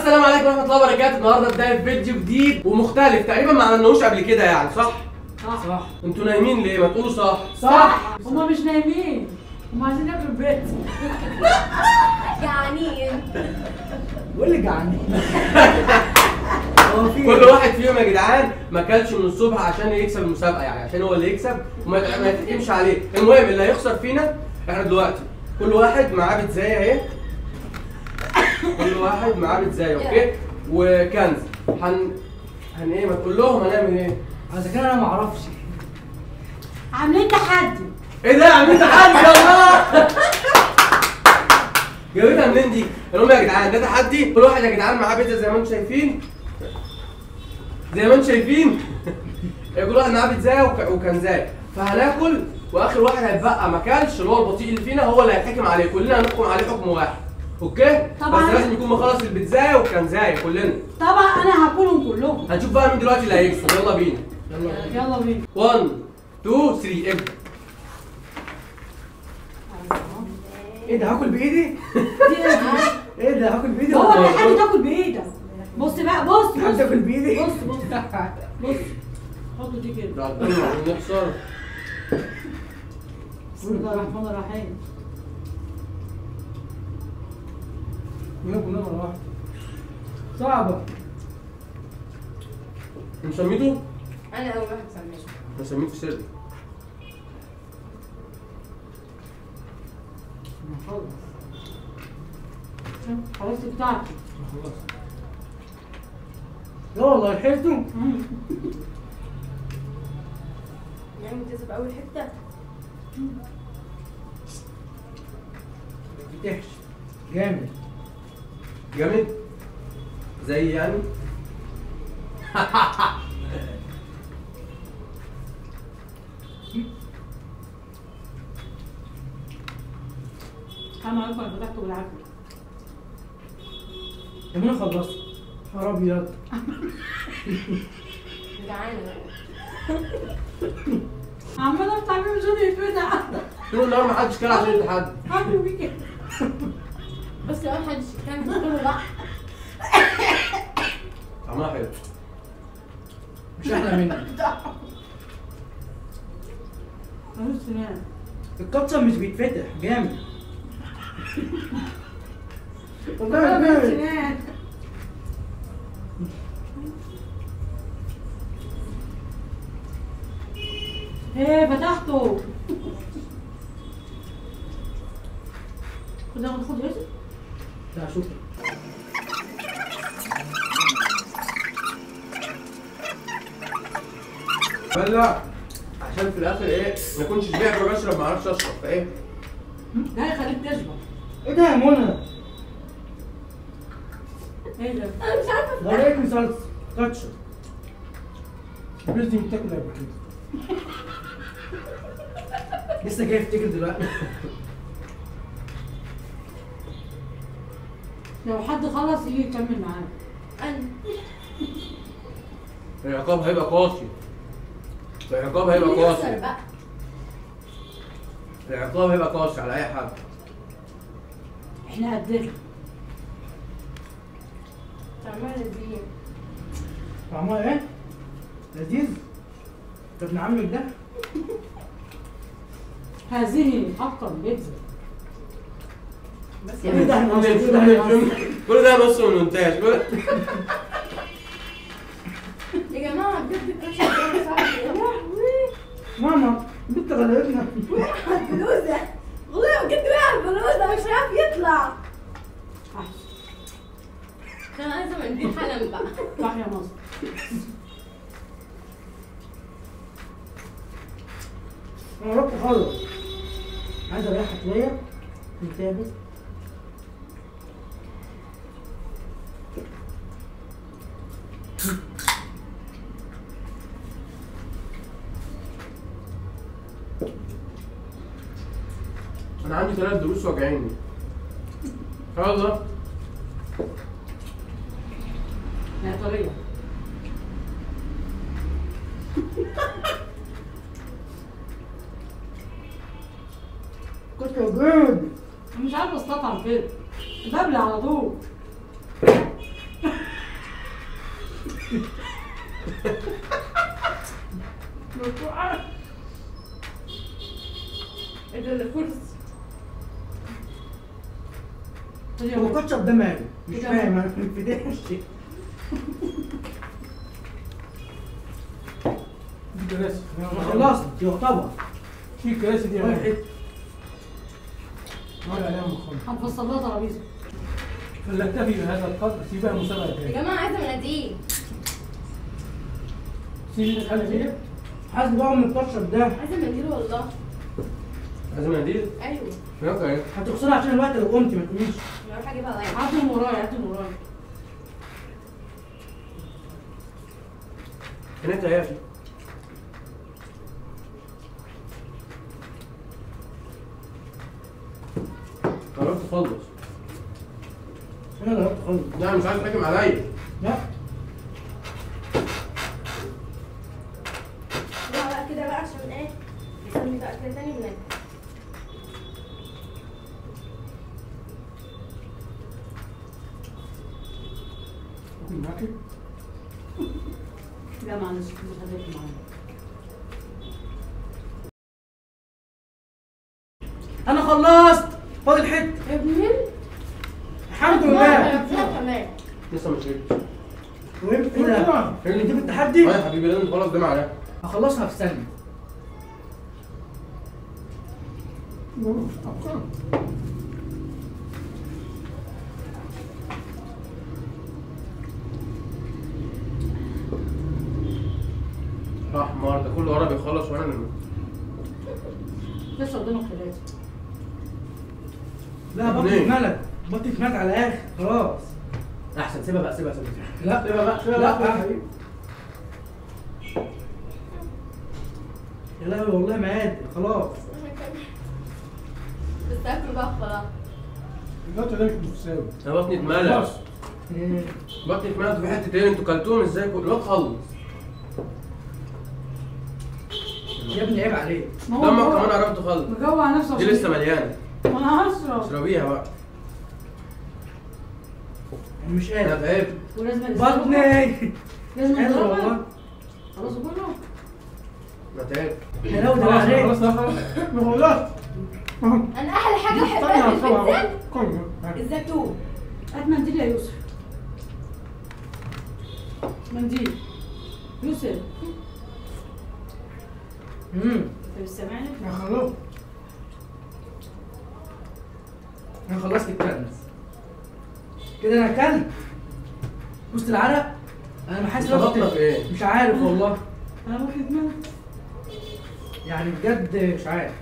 السلام عليكم ورحمه الله وبركاته النهارده بدايه فيديو جديد ومختلف تقريبا ما عملناهوش قبل كده يعني صح صح صح انتوا نايمين ليه ما تقولوا صح صح هما مش نايمين هما عايزين ياكلوا البيت جعانين بقول لك جعان هو في كل واحد فيهم يا جدعان ما كلش من الصبح عشان يكسب المسابقه يعني عشان هو اللي يكسب وما يت- ما يتحكمش عليه المهم اللي هيخسر فينا احنا دلوقتي كل واحد معاه بيتزايه اهي كل واحد معاه بيتزايه اوكي وكنز هن هن ايه ما تقول لهم هنعمل ايه اذا كان انا ما اعرفش عاملين تحدي ايه ده عاملين تحدي يا الله جابتها منين دي؟ المهم يا جدعان ده تحدي كل واحد يا جدعان معاه بيتزا زي ما انتم شايفين زي ما انتم شايفين كل واحد معاه بيتزا وك- وكنزايه فهناكل واخر واحد هيتبقى ما كلش اللي هو البطيء اللي فينا هو اللي هيتحكم عليه كلنا هنحكم عليه حكم واحد اوكي طبعاً. بس لازم يكون مخلص البيتزايه والكنزايه كلنا طبعا انا هاكلهم كلهم هنشوف بقى مين دلوقتي اللي هيكسب يلا بينا يلا بينا 1 2 3 ابدا ايه ده هاكل بايدي؟ دي ايه دي؟ ايه ده هاكل بايدي هو ولا اللي حد تاكل بايدك بص بقى بص إيه؟ حد بص ياكل بايدي؟ بص بص بص حطوا دي كده ده عارفين عايزين نخسر بسم الله الرحمن الرحيم ياكل مره واحده صعبه مسميته؟ انا اول واحد سميته مسميته سر خلاص بتاعتي خلاص لا والله لحقته يعني انت في اول حته ما بتفتحش جامد جامد زي يعني حرام عليكم انا فتحته بالعافيه طب انا خلصت يا ابيض جعانه عمال افتح بيه مش راضي يتفتح طول النهار ما حدش كان عشان التحدي عامل بيه كده بس لو حد كان كله راح طعمها حلو مش احلى منك ملوش سنان الكاتشب مش بيتفتح جامد والله ملوش جامد سنان ايه فتحته خد خد خد يوسف لا شكرا بلع عشان في الاخر ايه ما اكونش شبعت وبشرب ما اعرفش اشرب فايه ده هيخليك تشبع ايه ده يا منى؟ ايه ده انا مش عارفه ده رايك صلصه كاتشب البيض دي بتاكل قبل كده لسه جاي افتكر دلوقتي لو حد خلص يجي يكمل معانا انا العقاب هيبقى قاسي العقاب هيبقى يخسر قاسي بقى العقاب هيبقى قاسي على اي حد احنا قدنا طعمها لذيذ طعمها ايه؟ لذيذ طب ابن عمك ده هذه افضل بيتزا بس يا ابني ده احنا مصريين، ده احنا مصريين. كل ده نص من مونتاج كل يا جماعه بجد الكاتشب ده صعب يا لهوي ماما بنت غلبتنا وقع البلوزه والله بجد وقع البلوزه مش عارف يطلع احسن كان عايزه منديل حلم بقى صح يا مصر انا رحت خالص عايز اريحها شويه نتابع انا عندي ثلاث دروس واجعيني يلا يا طريقه كنت جامد أنا مش عارفه استطعم كده ببلع على طول ايه ده الكرسي هو الكاتشب ده ماله مش كده فاهم انا في البدايه دي كراسي انا خلصت يعتبر في كراسي دي واحد يعني ولا عليها مخالف هنفصل لها ترابيزه فلنكتفي بهذا القدر سيبها مسابقة يا تاني جماعه عايزه مناديل سيب الحالة دي حاسب بقى من الكاتشب ده عايزه مناديل والله عايز مناديل؟ ايوه يلا ايه؟ هتخسرها عشان الوقت لو قمت ما تقوميش انا اروح اجيبها ضايعه هاتوا من ورايا هاتوا من ورايا فين انت يا اخي؟ قررت تخلص انا جربت خالص لا مش عايز تحكم عليا لا لا بقى كده بقى عشان ايه نسمي بقى كده تاني وناكل ممكن معاكي لا معلش مش هتاكل معايا انا خلصت فاضل حته ابني الحمد لا لله كمان لسه ما شربتش وإيه ده؟ فين انت في التحدي اه يا حبيبي لازم تخلص ده معايا هخلصها في ثانيه راح النهارده كله ورا بيخلص وانا اللي لسه قدامك ثلاثه لا بطني اتنين. اتملت بطني اتملت على الاخر خلاص احسن سيبها بقى سيبها سيبها لا سيبها بقى سيبها لا. بقى يا حبيبي يا لهوي والله ما قادر خلاص بس اكل بقى خلاص النقطة ده مش متساوي انا بطني اتملى خلاص إيه. بطني اتملت في حتتين انتوا كلتوهم ازاي كل الواد خلص يا ابني عيب عليك ما هو دمك مجوع- كمان قربت تخلص مجوع نفسه دي عشان- لسه مليانه ما انا هشرب اشربيها بقى أنا مش انا قادر تعبت ولازم بطني لازم قادر نضربها والله خلاص كله انا تعبت يا لهوي ده خلاص عليك خلاص لا خلاص ما خلاص انا احلى حاجه بحبها في البيتزا كل الزيتون هات منديل يا يوسف منديل يوسف امم انت مش سامعني؟ ما خلاص انا خلصت الكنز كده انا اكلت بص العرق انا حاسس انت بطنك ايه؟ مش عارف والله انا واخد منك يعني بجد مش عارف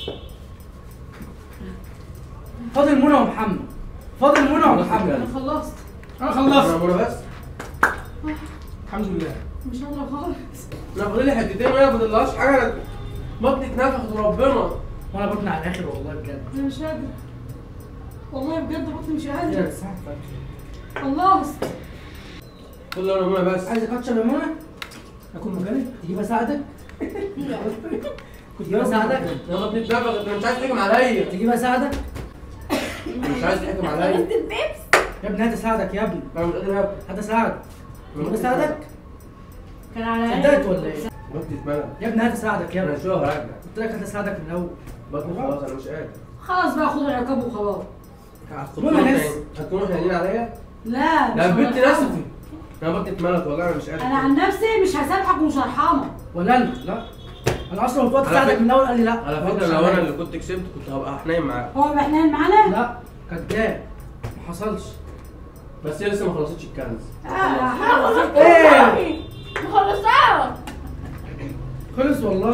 فاضل منى ومحمد فاضل منى خلصت ومحمد انا خلصت انا انا خلصت منى بس الحمد لله مش قادره خالص انا فاضل لي حتتين وهي ما فاضلهاش حاجه انا بطني اتنفخت وربنا وانا بطني على الاخر والله بجد انا مش قادره والله بجد بطني مش يا قادره ساعة خلصت كل انا منى بس عايز كاتشب يا منى اكون مكاني تجيب اساعدك لا كنت جيب اساعدك انا بطني اتنفخت انا مش عايز تحكم عليا تجيب اساعدك مش عايز تحكم خلصت عليا البيبس يا ابني هات اساعدك يا ابني انا مش قادر اكل هات اساعدك تجيب اساعدك كان على صدقت ولا ايه بطني اتملى يا ابني هات اساعدك يا انا ابني شويه وهرجع قلت لك هات اساعدك من الاول بطني خلاص انا مش قادر خلاص بقى خد العقاب وخلاص منى نفسي هتكونوا حنينين عليا؟ لا مش لا البنت هنرحمك. نسفي انا بطني اتملت والله انا مش قادر انا عن نفسي مش هسامحك ومش هرحمك ولا انا لا انا اصلا قلت على اساعدك فكرة- من الاول قال لي لا على ما فكره قلتش لو انا عليا. اللي كنت كسبت كنت هبقى حنين معاك هو يبقى حنين معانا؟ لا كداب ما حصلش بس هي لسه ما خلصتش الكنز آه، خلصت إيه؟ مخلصاها خلص والله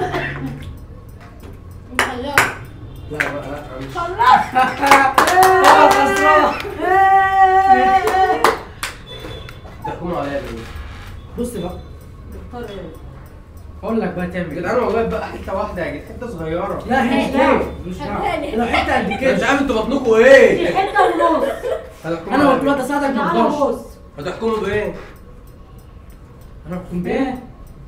مخلص لا بقى لا أنا مش خلصت اه خسران تحكموا عليا ليه؟ بص بقى اختار ايه؟ اقول لك بقى يا تعمل جدعان ايه والله بقى حته واحده يا جدعان حته صغيره لا هي مش لا. كده مش دعوه هتاني. لو حته قد انا مش كده عارف انتوا بطنكم دي ايه حته ونص هتحكموا انا قلت عليا لك اساعدك ما تعالى تقدرش بص هتحكموا بايه؟ انا احكم بايه ايه؟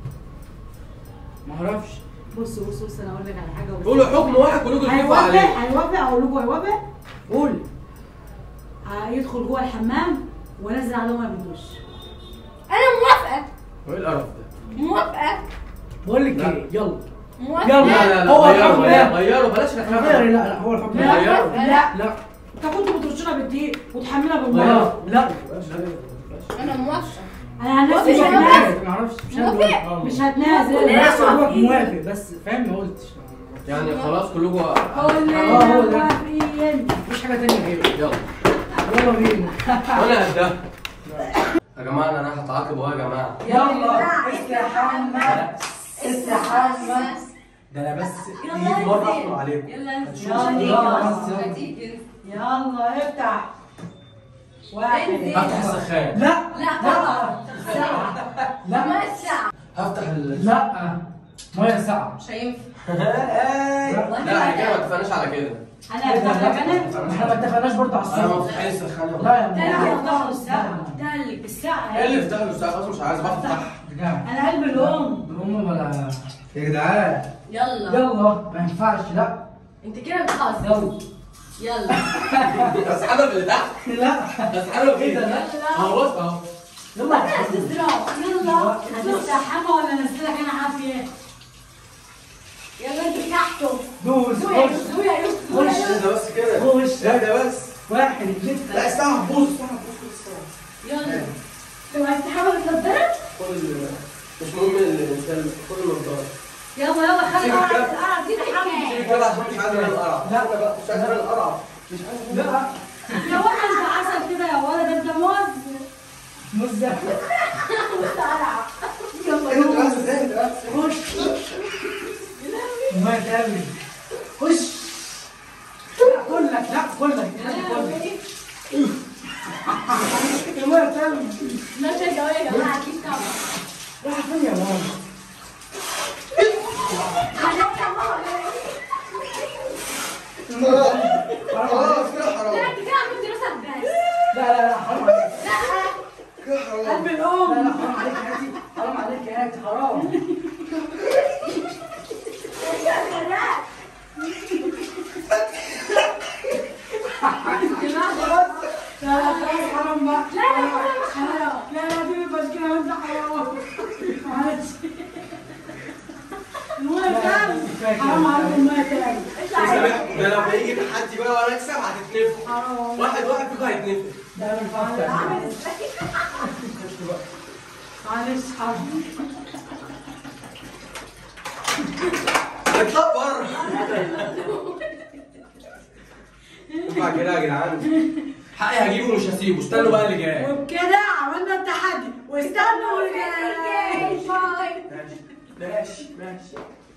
ما اعرفش بص بص بص انا اقول لك على حاجه قولوا حكم واحد كلكم تشوفوا هيوافق عليه هيوافق اقول لكم هيوافق قول هيدخل جوه الحمام وانزل عليهم ما بيدوش انا موافقه هو ايه القرف ده؟ موافقة بقول لك لا. ايه يلا موافقة يلا. لا لا لا هو غيره الحكم غيره ده. غيره بلاش غير نحن لا لا هو الحكم لا ده. غيره. لا لا انت كنت بترشنا بالدقيق وتحملها لا بالميه لا أنا موافقة انا هنزل مش مش هنزل. هتنازل ما اعرفش مش موافق. هنقول. مش آه. هتنازل لا. بس هو موافق بس فاهم ما قلتش يعني خلاص كلكم كلنا آه، هو ده. موافقين مفيش حاجه تانية غيره يلا يلا بينا وانا قدها يا جماعه انا رايح اتعاقب اهو يا جماعه يلا استحمى استحمى ده انا بس يلا دي مره انزل. احكم عليكم يلا انزل. يلا. يلا انزل. يلا افتح واحد انزل. هفتح السخان لا لا لا طبعا ساعة لا ما الساعة هفتح ال لا ميه ساقعه مش هينفع لا احنا كده ما اتفقناش على كده انا افتح لك انا احنا ما اتفقناش برضه على انا ما الصوت فتحش السخان لا يلا. يا تاني ماما. افتح له الساعه تاني الساعه ايه اللي فتح له الساعه خلاص مش عايز بفتح رجعت انا قلب الام الام ولا يا جدعان يلا يلا ما ينفعش لا انت كده بتخاصم يلا يلا اسحبها اللي تحت لا اسحبها ايه كده ده لا اهو بص اهو يلا يلا هتفتح حما ولا انزلك انا عافيه يلا انت تحته دوس زويا خش زويا يوسف زويا خش. يوسف. ده بس كده خش. لا ده بس واحد اثنين لا ثلاثة الساعه هتبوظ الساعه هتبوظ الساعه يلا تبقى السحابة بتنضرب كل مش مهم الانسان كل النضاره يلا يلا خلي سيب القرع الكلام. القرع دي تحمل سيب كده عشان مش عايز انا القرع لا. أنا بقى مش عايز انا القرع مش عايز لا يا واحد انت عسل كده يا ولد انت موز مزة مستعرع ايه ده بس ازاي ده بس خش ما تعمل خش لا كلك لا كلك كلك المية تعمل ماشي يا جماعة يا جماعة اكيد طبعا راح فين يا ماما خلاص كده حرام لا انت كده عملت دراسة بس لا لا لا حرام عليك لا كده حرام قلب لا الام لا حرام عليك يا هاتي حرام عليك يا هاتي حرام لا لا خلاص حرام بقى لا لا خلاص حرام لا لا دي مش كده وانت حرام معلش الميه تاني حرام عليك الميه تاني ده لما يجي تحدي بقى وانا اكسب هتتنفخ واحد واحد فيكم هيتنفخ ده ما ينفعش تعمل عامل ازاي معلش حرام اطلع بره ينفع كده يا جدعان حقي هجيبه مش هسيبه استنوا بقى اللي جاي وبكده عملنا التحدي واستنوا اللي جاي باي ماشي ماشي ماشي